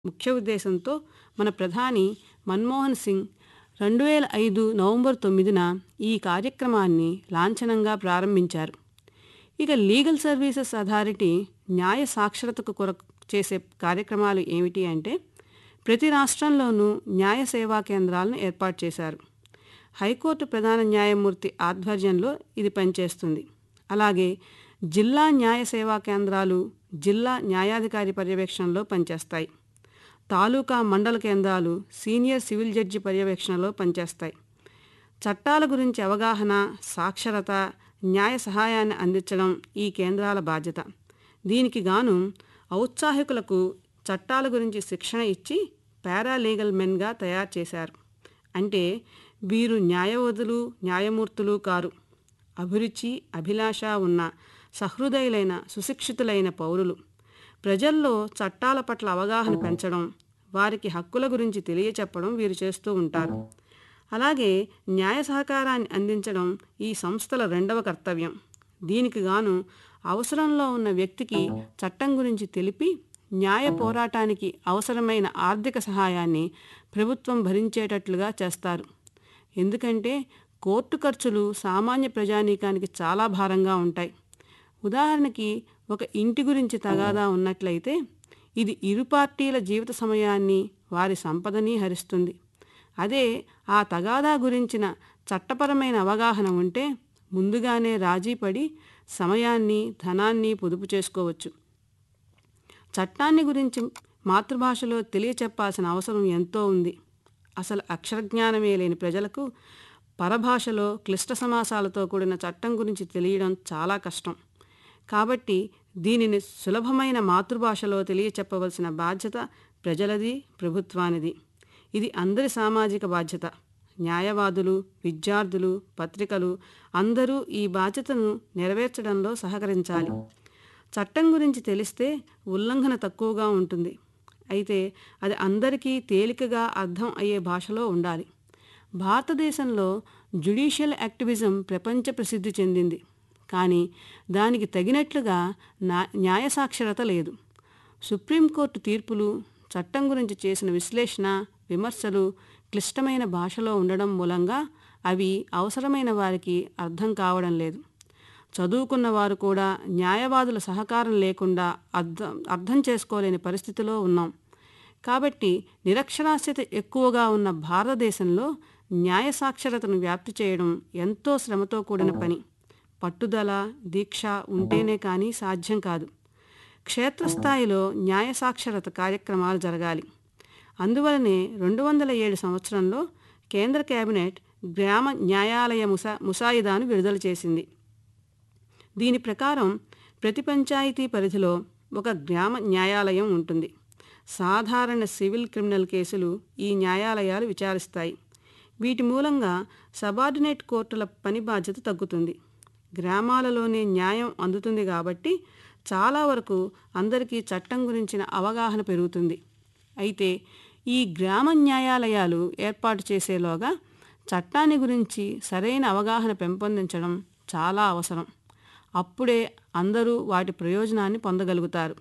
ముఖ్య ఉద్దేశంతో మన ప్రధాని మన్మోహన్ సింగ్ రెండు వేల ఐదు నవంబర్ తొమ్మిదిన ఈ కార్యక్రమాన్ని లాంఛనంగా ప్రారంభించారు ఇక లీగల్ సర్వీసెస్ అథారిటీ న్యాయ సాక్షరతకు కొరకు చేసే కార్యక్రమాలు ఏమిటి అంటే ప్రతి రాష్ట్రంలోనూ న్యాయ సేవా కేంద్రాలను ఏర్పాటు చేశారు హైకోర్టు ప్రధాన న్యాయమూర్తి ఆధ్వర్యంలో ఇది పనిచేస్తుంది అలాగే జిల్లా న్యాయ సేవా కేంద్రాలు జిల్లా న్యాయాధికారి పర్యవేక్షణలో పనిచేస్తాయి తాలూకా మండల కేంద్రాలు సీనియర్ సివిల్ జడ్జి పర్యవేక్షణలో పనిచేస్తాయి చట్టాల గురించి అవగాహన సాక్షరత న్యాయ సహాయాన్ని అందించడం ఈ కేంద్రాల బాధ్యత దీనికి గాను ఔత్సాహికులకు చట్టాల గురించి శిక్షణ ఇచ్చి పారాలీగల్ మెన్గా తయారు చేశారు అంటే వీరు న్యాయవదులు న్యాయమూర్తులు కారు అభిరుచి అభిలాష ఉన్న సహృదయులైన సుశిక్షితులైన పౌరులు ప్రజల్లో చట్టాల పట్ల అవగాహన పెంచడం వారికి హక్కుల గురించి తెలియచెప్పడం వీరు చేస్తూ ఉంటారు అలాగే న్యాయ సహకారాన్ని అందించడం ఈ సంస్థల రెండవ కర్తవ్యం దీనికి గాను అవసరంలో ఉన్న వ్యక్తికి చట్టం గురించి తెలిపి న్యాయ పోరాటానికి అవసరమైన ఆర్థిక సహాయాన్ని ప్రభుత్వం భరించేటట్లుగా చేస్తారు ఎందుకంటే కోర్టు ఖర్చులు సామాన్య ప్రజానీకానికి చాలా భారంగా ఉంటాయి ఉదాహరణకి ఒక ఇంటి గురించి తగాదా ఉన్నట్లయితే ఇది ఇరు పార్టీల జీవిత సమయాన్ని వారి సంపదని హరిస్తుంది అదే ఆ తగాదా గురించిన చట్టపరమైన అవగాహన ఉంటే ముందుగానే రాజీ పడి సమయాన్ని ధనాన్ని పొదుపు చేసుకోవచ్చు చట్టాన్ని గురించి మాతృభాషలో తెలియచెప్పాల్సిన అవసరం ఎంతో ఉంది అసలు అక్షరజ్ఞానమే లేని ప్రజలకు పరభాషలో క్లిష్ట సమాసాలతో కూడిన చట్టం గురించి తెలియడం చాలా కష్టం కాబట్టి దీనిని సులభమైన మాతృభాషలో తెలియచెప్పవలసిన బాధ్యత ప్రజలది ప్రభుత్వానిది ఇది అందరి సామాజిక బాధ్యత న్యాయవాదులు విద్యార్థులు పత్రికలు అందరూ ఈ బాధ్యతను నెరవేర్చడంలో సహకరించాలి చట్టం గురించి తెలిస్తే ఉల్లంఘన తక్కువగా ఉంటుంది అయితే అది అందరికీ తేలికగా అర్థం అయ్యే భాషలో ఉండాలి భారతదేశంలో జ్యుడిషియల్ యాక్టివిజం ప్రపంచ ప్రసిద్ధి చెందింది కానీ దానికి తగినట్లుగా నా న్యాయ సాక్షరత లేదు సుప్రీంకోర్టు తీర్పులు చట్టం గురించి చేసిన విశ్లేషణ విమర్శలు క్లిష్టమైన భాషలో ఉండడం మూలంగా అవి అవసరమైన వారికి అర్థం కావడం లేదు చదువుకున్న వారు కూడా న్యాయవాదుల సహకారం లేకుండా అర్థం అర్థం చేసుకోలేని పరిస్థితిలో ఉన్నాం కాబట్టి నిరక్షరాస్యత ఎక్కువగా ఉన్న భారతదేశంలో న్యాయ సాక్షరతను వ్యాప్తి చేయడం ఎంతో శ్రమతో కూడిన పని పట్టుదల దీక్ష ఉంటేనే కానీ సాధ్యం కాదు క్షేత్రస్థాయిలో న్యాయ సాక్షరత కార్యక్రమాలు జరగాలి అందువలనే రెండు వందల ఏడు సంవత్సరంలో కేంద్ర కేబినెట్ గ్రామ న్యాయాలయ ముసా ముసాయిదాను విడుదల చేసింది దీని ప్రకారం ప్రతి పంచాయతీ పరిధిలో ఒక గ్రామ న్యాయాలయం ఉంటుంది సాధారణ సివిల్ క్రిమినల్ కేసులు ఈ న్యాయాలయాలు విచారిస్తాయి వీటి మూలంగా సబార్డినేట్ కోర్టుల పని బాధ్యత తగ్గుతుంది గ్రామాలలోనే న్యాయం అందుతుంది కాబట్టి చాలా వరకు అందరికీ చట్టం గురించిన అవగాహన పెరుగుతుంది అయితే ఈ గ్రామ న్యాయాలయాలు ఏర్పాటు చేసేలోగా చట్టాన్ని గురించి సరైన అవగాహన పెంపొందించడం చాలా అవసరం అప్పుడే అందరూ వాటి ప్రయోజనాన్ని పొందగలుగుతారు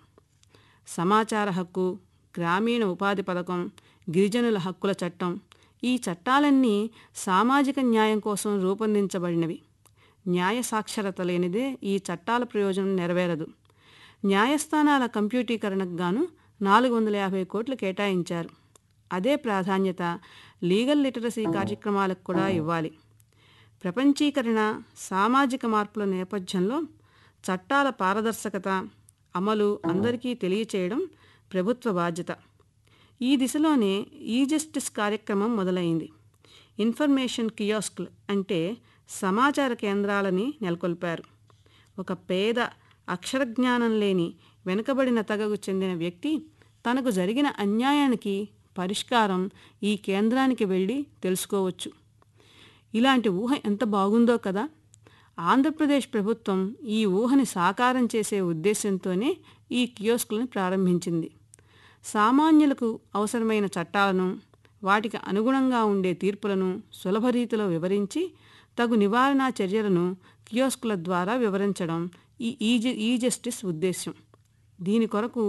సమాచార హక్కు గ్రామీణ ఉపాధి పథకం గిరిజనుల హక్కుల చట్టం ఈ చట్టాలన్నీ సామాజిక న్యాయం కోసం రూపొందించబడినవి న్యాయ సాక్షరత లేనిదే ఈ చట్టాల ప్రయోజనం నెరవేరదు న్యాయస్థానాల కంప్యూటీకరణకు గాను నాలుగు వందల యాభై కోట్లు కేటాయించారు అదే ప్రాధాన్యత లీగల్ లిటరసీ కార్యక్రమాలకు కూడా ఇవ్వాలి ప్రపంచీకరణ సామాజిక మార్పుల నేపథ్యంలో చట్టాల పారదర్శకత అమలు అందరికీ తెలియచేయడం ప్రభుత్వ బాధ్యత ఈ దిశలోనే ఈ జస్టిస్ కార్యక్రమం మొదలైంది ఇన్ఫర్మేషన్ కియోస్క్లు అంటే సమాచార కేంద్రాలని నెలకొల్పారు ఒక పేద అక్షరజ్ఞానం లేని వెనుకబడిన తగకు చెందిన వ్యక్తి తనకు జరిగిన అన్యాయానికి పరిష్కారం ఈ కేంద్రానికి వెళ్ళి తెలుసుకోవచ్చు ఇలాంటి ఊహ ఎంత బాగుందో కదా ఆంధ్రప్రదేశ్ ప్రభుత్వం ఈ ఊహని సాకారం చేసే ఉద్దేశంతోనే ఈ కియోస్కులను ప్రారంభించింది సామాన్యులకు అవసరమైన చట్టాలను వాటికి అనుగుణంగా ఉండే తీర్పులను సులభ రీతిలో వివరించి తగు నివారణా చర్యలను కియోస్కుల ద్వారా వివరించడం ఈ ఈ జస్టిస్ ఉద్దేశ్యం దీని కొరకు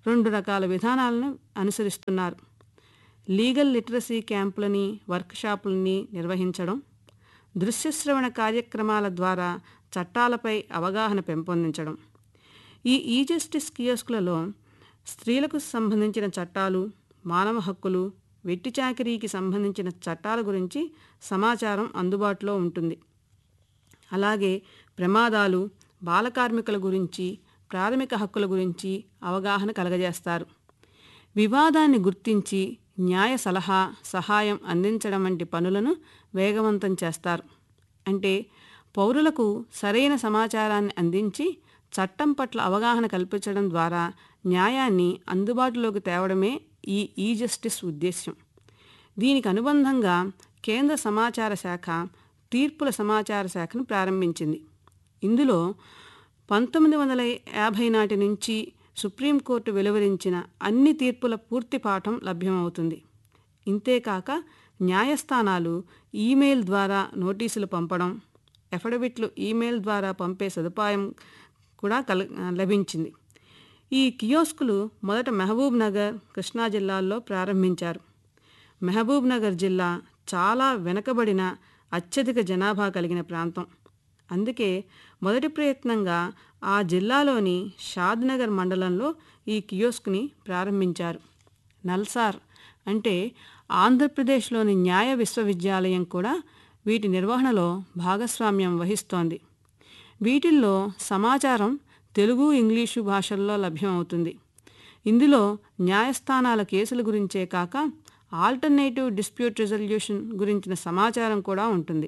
రెండు రకాల విధానాలను అనుసరిస్తున్నారు లీగల్ లిటరసీ క్యాంపులని వర్క్షాపులని నిర్వహించడం దృశ్యశ్రవణ కార్యక్రమాల ద్వారా చట్టాలపై అవగాహన పెంపొందించడం ఈ ఈ జస్టిస్ కియోస్కులలో స్త్రీలకు సంబంధించిన చట్టాలు మానవ హక్కులు వెట్టి చాకిరీకి సంబంధించిన చట్టాల గురించి సమాచారం అందుబాటులో ఉంటుంది అలాగే ప్రమాదాలు బాలకార్మికుల గురించి ప్రాథమిక హక్కుల గురించి అవగాహన కలగజేస్తారు వివాదాన్ని గుర్తించి న్యాయ సలహా సహాయం అందించడం వంటి పనులను వేగవంతం చేస్తారు అంటే పౌరులకు సరైన సమాచారాన్ని అందించి చట్టం పట్ల అవగాహన కల్పించడం ద్వారా న్యాయాన్ని అందుబాటులోకి తేవడమే ఈ ఈ జస్టిస్ ఉద్దేశ్యం దీనికి అనుబంధంగా కేంద్ర సమాచార శాఖ తీర్పుల సమాచార శాఖను ప్రారంభించింది ఇందులో పంతొమ్మిది వందల యాభై నాటి నుంచి సుప్రీంకోర్టు వెలువరించిన అన్ని తీర్పుల పూర్తి పాఠం లభ్యమవుతుంది ఇంతేకాక న్యాయస్థానాలు ఈమెయిల్ ద్వారా నోటీసులు పంపడం ఎఫిడవిట్లు ఈమెయిల్ ద్వారా పంపే సదుపాయం కూడా కల లభించింది ఈ కియోస్కులు మొదట మహబూబ్ నగర్ కృష్ణా జిల్లాల్లో ప్రారంభించారు మహబూబ్ నగర్ జిల్లా చాలా వెనకబడిన అత్యధిక జనాభా కలిగిన ప్రాంతం అందుకే మొదటి ప్రయత్నంగా ఆ జిల్లాలోని షాద్నగర్ మండలంలో ఈ కియోస్క్ని ప్రారంభించారు నల్సార్ అంటే ఆంధ్రప్రదేశ్లోని న్యాయ విశ్వవిద్యాలయం కూడా వీటి నిర్వహణలో భాగస్వామ్యం వహిస్తోంది వీటిల్లో సమాచారం తెలుగు ఇంగ్లీషు భాషల్లో లభ్యమవుతుంది ఇందులో న్యాయస్థానాల కేసుల గురించే కాక ఆల్టర్నేటివ్ డిస్ప్యూట్ రిజల్యూషన్ గురించిన సమాచారం కూడా ఉంటుంది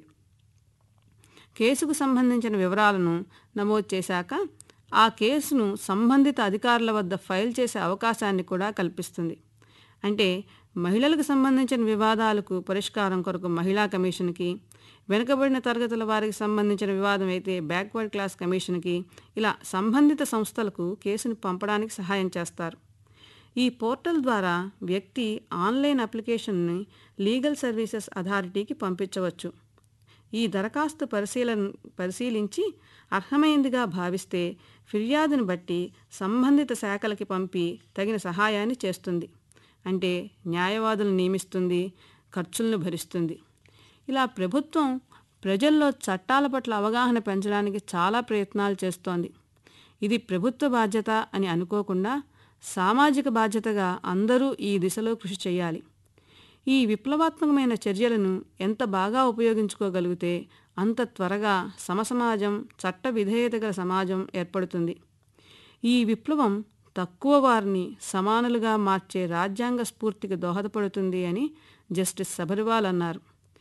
కేసుకు సంబంధించిన వివరాలను నమోదు చేశాక ఆ కేసును సంబంధిత అధికారుల వద్ద ఫైల్ చేసే అవకాశాన్ని కూడా కల్పిస్తుంది అంటే మహిళలకు సంబంధించిన వివాదాలకు పరిష్కారం కొరకు మహిళా కమిషన్కి వెనుకబడిన తరగతుల వారికి సంబంధించిన వివాదం అయితే బ్యాక్వర్డ్ క్లాస్ కమిషన్కి ఇలా సంబంధిత సంస్థలకు కేసును పంపడానికి సహాయం చేస్తారు ఈ పోర్టల్ ద్వారా వ్యక్తి ఆన్లైన్ అప్లికేషన్ని లీగల్ సర్వీసెస్ అథారిటీకి పంపించవచ్చు ఈ దరఖాస్తు పరిశీలన పరిశీలించి అర్హమైందిగా భావిస్తే ఫిర్యాదును బట్టి సంబంధిత శాఖలకి పంపి తగిన సహాయాన్ని చేస్తుంది అంటే న్యాయవాదులను నియమిస్తుంది ఖర్చులను భరిస్తుంది ఇలా ప్రభుత్వం ప్రజల్లో చట్టాల పట్ల అవగాహన పెంచడానికి చాలా ప్రయత్నాలు చేస్తోంది ఇది ప్రభుత్వ బాధ్యత అని అనుకోకుండా సామాజిక బాధ్యతగా అందరూ ఈ దిశలో కృషి చేయాలి ఈ విప్లవాత్మకమైన చర్యలను ఎంత బాగా ఉపయోగించుకోగలిగితే అంత త్వరగా సమసమాజం చట్ట విధేయత గల సమాజం ఏర్పడుతుంది ఈ విప్లవం తక్కువ వారిని సమానులుగా మార్చే రాజ్యాంగ స్ఫూర్తికి దోహదపడుతుంది అని జస్టిస్ సబర్వాల్ అన్నారు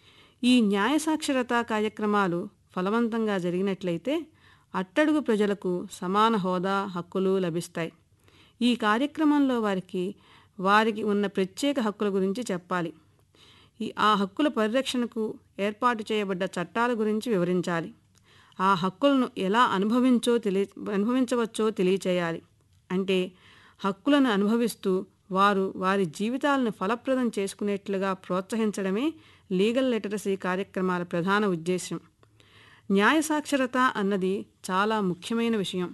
ఈ న్యాయ సాక్షరతా కార్యక్రమాలు ఫలవంతంగా జరిగినట్లయితే అట్టడుగు ప్రజలకు సమాన హోదా హక్కులు లభిస్తాయి ఈ కార్యక్రమంలో వారికి వారికి ఉన్న ప్రత్యేక హక్కుల గురించి చెప్పాలి ఈ ఆ హక్కుల పరిరక్షణకు ఏర్పాటు చేయబడ్డ చట్టాల గురించి వివరించాలి ఆ హక్కులను ఎలా అనుభవించో తెలియ అనుభవించవచ్చో తెలియచేయాలి అంటే హక్కులను అనుభవిస్తూ వారు వారి జీవితాలను ఫలప్రదం చేసుకునేట్లుగా ప్రోత్సహించడమే లీగల్ లిటరసీ కార్యక్రమాల ప్రధాన ఉద్దేశం న్యాయ సాక్షరత అన్నది చాలా ముఖ్యమైన విషయం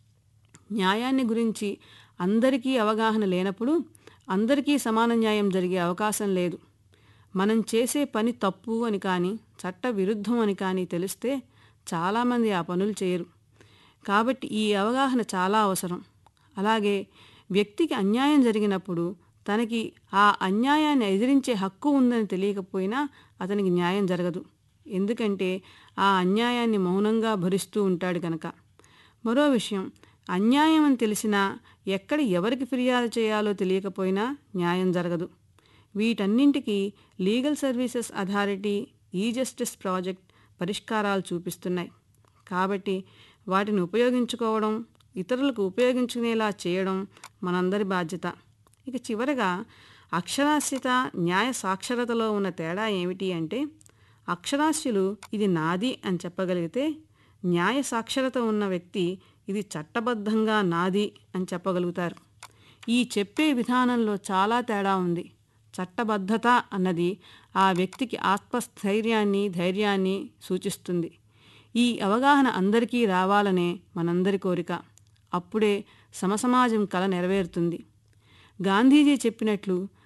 న్యాయాన్ని గురించి అందరికీ అవగాహన లేనప్పుడు అందరికీ సమాన న్యాయం జరిగే అవకాశం లేదు మనం చేసే పని తప్పు అని కానీ చట్ట విరుద్ధం అని కానీ తెలిస్తే చాలామంది ఆ పనులు చేయరు కాబట్టి ఈ అవగాహన చాలా అవసరం అలాగే వ్యక్తికి అన్యాయం జరిగినప్పుడు తనకి ఆ అన్యాయాన్ని ఎదిరించే హక్కు ఉందని తెలియకపోయినా అతనికి న్యాయం జరగదు ఎందుకంటే ఆ అన్యాయాన్ని మౌనంగా భరిస్తూ ఉంటాడు కనుక మరో విషయం అన్యాయం అని తెలిసినా ఎక్కడ ఎవరికి ఫిర్యాదు చేయాలో తెలియకపోయినా న్యాయం జరగదు వీటన్నింటికి లీగల్ సర్వీసెస్ అథారిటీ ఈ జస్టిస్ ప్రాజెక్ట్ పరిష్కారాలు చూపిస్తున్నాయి కాబట్టి వాటిని ఉపయోగించుకోవడం ఇతరులకు ఉపయోగించుకునేలా చేయడం మనందరి బాధ్యత ఇక చివరగా అక్షరాస్యత న్యాయ సాక్షరతలో ఉన్న తేడా ఏమిటి అంటే అక్షరాస్యులు ఇది నాది అని చెప్పగలిగితే న్యాయ సాక్షరత ఉన్న వ్యక్తి ఇది చట్టబద్ధంగా నాది అని చెప్పగలుగుతారు ఈ చెప్పే విధానంలో చాలా తేడా ఉంది చట్టబద్ధత అన్నది ఆ వ్యక్తికి ఆత్మస్థైర్యాన్ని ధైర్యాన్ని సూచిస్తుంది ఈ అవగాహన అందరికీ రావాలనే మనందరి కోరిక అప్పుడే సమసమాజం కల నెరవేరుతుంది గాంధీజీ చెప్పినట్లు